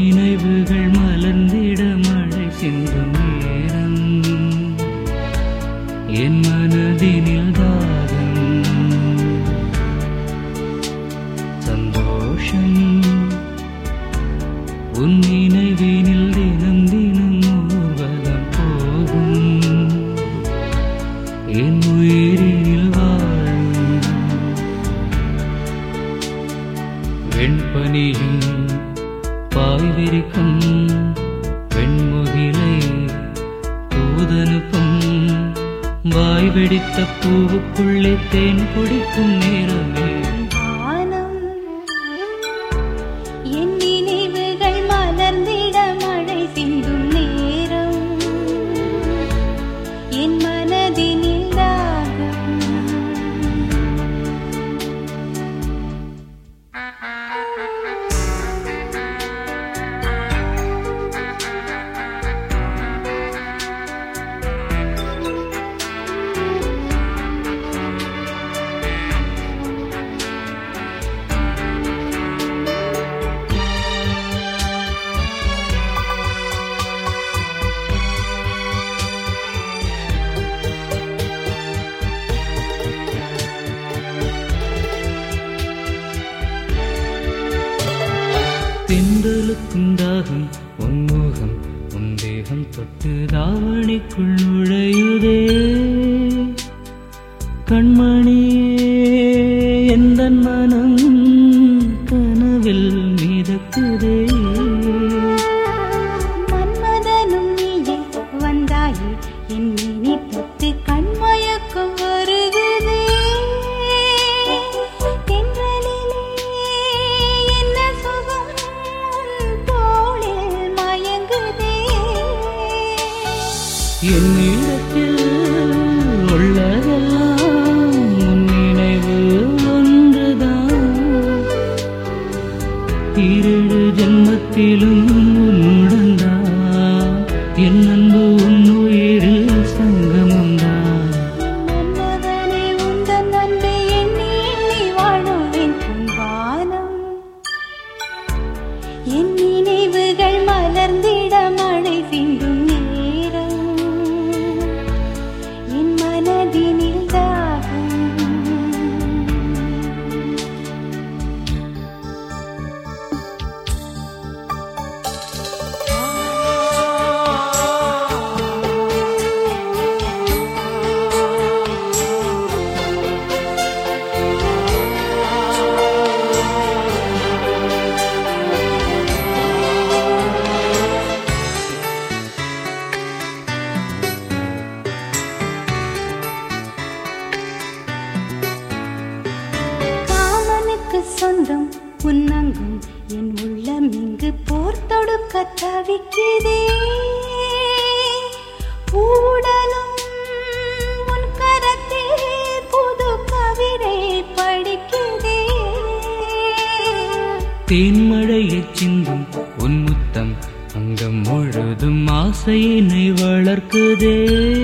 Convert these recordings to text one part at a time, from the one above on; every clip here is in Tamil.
நினைவுகள் மலர்ந்திட மழை சிந்தும் நேரம் என் மனதினில் தாகம் சந்தோஷம் உன் நினைவினில் தினம் தினம் ஊர்வலம் போகும் என் உயிரினில் வாழும் வெண்பனியும் பாய் விரிக்கும் வெண்முகிலை தூதனுக்கும் வாய் வெடித்த பூவுக்குள்ளே தேன் குடிக்கும் நேரமே வானம் என் நினைவுகள் மலர்ந்திட மழை சிந்தும் நேரம் என் மனதினில் தாகம் தென்றலுக்கும் தாகம் உன்முகம் உன் தேகம் தொட்டு தாவணிக்குள் நுழையுதே கண்மணியே எந்த மனம் கனவில் மிதக்குதே மன்மதனும் நீயே வந்தாயே என் நினை தொட்டு கண்மயக்கம் வருகுதே தென்றலிலே என்ன சுகம் உன் தோளில் மயங்குதே என்னிடத்தில் உள்ளதெல்லாம் உன் நினைவு ஒன்றுதான் இரண்டு ஜென்மத்திலும் உன்னுடன் தான் என் அன்பு உன் உயிரில் சங்கமம்தான் மன்னவனே உந்தன் அன்பை எண்ணி எண்ணி வாழுவேன் பொன்வானம் என் நினைவுகள் மலர்ந்திட மழை சிந்தும் நேரம் என் மனதினில் தாகம் காமனுக்கு சொந்தம் உன்னங்கும் என் உள்ளம் இங்கு போர் தொடுக்க தவிக்கிறே ஊடலும் உன் கரத்தில் புது கவிதை படிக்கிறே தேன்மழையைச் சிந்தும் உன் முத்தம் அங்கம் முழுதும் ஆசையினை வளர்க்குதே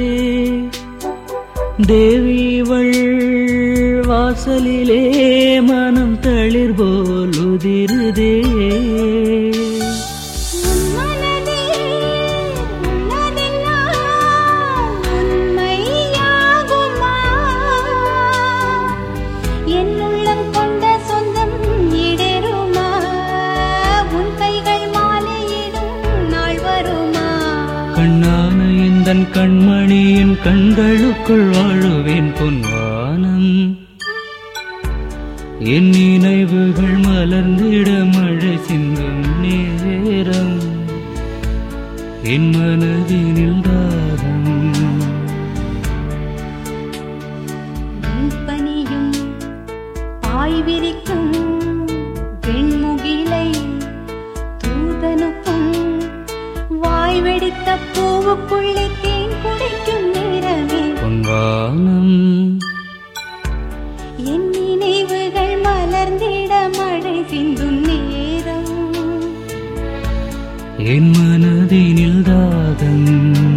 தேவிவள் வாசலிலே மனம் தளிர் போல் உதிருதே உன் மனதில் உள்ளதெல்லாம் உண்மையாகுமா? என் உள்ளம் கொண்ட சொந்தம் இடருமா? உன் கைகள் மாலையிடும் நாள் வருமா? கண்ணான எந்தன் கண்மணியின் கண்களுக்குள் வாழுவேன் பொன்வானம் என் நினைவுகள் மலர்ந்திட மழை சிந்தும் நேரம் என் மனதினில் தாகம் பனியும் பாய் விரிக்கும் வெண்முகிலை தூதனுக்கும் வாய் வெடித்த பூவுக்குள்ளே தேன் குடிக்கும் நேரமே பொன்வானம் என் நினைவுகள் மலர்ந்திட மழை சிந்தும் நேரம் என் மனதினில் தாகம்